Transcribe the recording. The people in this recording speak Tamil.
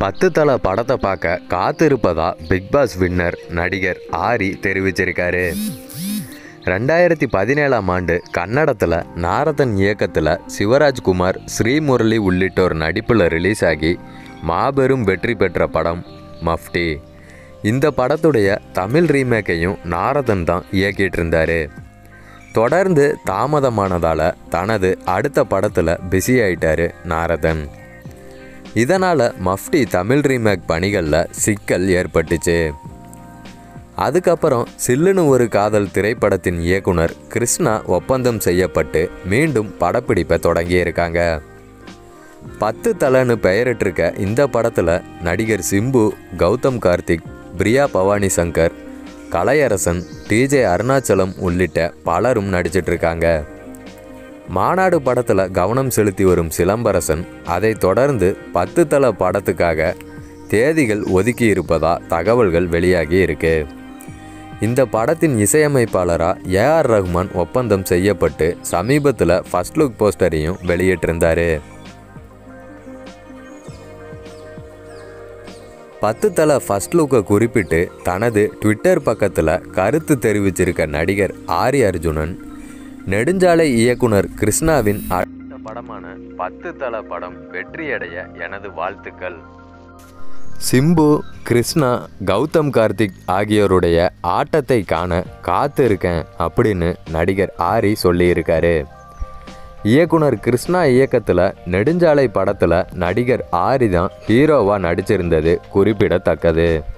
பத்து தலை படத்தை பார்க்க காத்திருப்பதா பிக் பாஸ் வின்னர் நடிகர் ஆரி தெரிவிச்சிருக்காரு ரெண்டாயிரத்தி பதினேழாம் ஆண்டு கன்னடத்தில் நாரதன் இயக்கத்தில் சிவராஜ்குமார் ஸ்ரீமுரளி உள்ளிட்டோர் நடிப்பில் ரிலீஸ் ஆகி மாபெரும் வெற்றி பெற்ற படம் மஃப்டி இந்த படத்துடைய தமிழ் ரீமேக்கையும் நாரதன் தான் இயக்கிட்டு இருந்தாரு தொடர்ந்து தாமதமானதால் தனது அடுத்த படத்தில் பிஸி ஆயிட்டாரு நாரதன் இதனால் மஃப்டி தமிழ் ரீமேக் பணிகளில் சிக்கல் ஏற்பட்டுச்சு அதுக்கப்புறம் சில்லுன்னு ஒரு காதல் திரைப்படத்தின் இயக்குனர் கிருஷ்ணா ஒப்பந்தம் செய்யப்பட்டு மீண்டும் படப்பிடிப்பை தொடங்கியிருக்காங்க பத்து தலைன்னு பெயரிட்டிருக்க இந்த படத்தில் நடிகர் சிம்பு கௌதம் கார்த்திக் பிரியா பவானி சங்கர் கலையரசன் டிஜே அருணாச்சலம் உள்ளிட்ட பலரும் நடிச்சிட்டு இருக்காங்க மாநாடு படத்தில் கவனம் செலுத்தி வரும் சிலம்பரசன் அதை தொடர்ந்து பத்து தல படத்துக்காக தேதிகள் ஒதுக்கி இருப்பதா தகவல்கள் வெளியாகி இருக்கு இந்த படத்தின் இசையமைப்பாளராக ஏஆர் ரஹ்மான் ஒப்பந்தம் செய்யப்பட்டு சமீபத்தில் ஃபர்ஸ்ட் லுக் போஸ்டரையும் வெளியிட்டிருந்தாரு பத்து தல ஃபர்ஸ்ட் லுக்கை குறிப்பிட்டு தனது ட்விட்டர் பக்கத்தில் கருத்து தெரிவிச்சிருக்க நடிகர் ஆரி அர்ஜுனன் நெடுஞ்சாலை இயக்குனர் கிருஷ்ணாவின் அடுத்த படமான பத்து தல படம் வெற்றியடைய எனது வாழ்த்துக்கள் சிம்பு கிருஷ்ணா கௌதம் கார்த்திக் ஆகியோருடைய ஆட்டத்தை காண காத்திருக்கேன் அப்படின்னு நடிகர் ஆரி சொல்லியிருக்காரு இயக்குனர் கிருஷ்ணா இயக்கத்தில் நெடுஞ்சாலை படத்தில் நடிகர் ஆரி தான் ஹீரோவாக நடிச்சிருந்தது குறிப்பிடத்தக்கது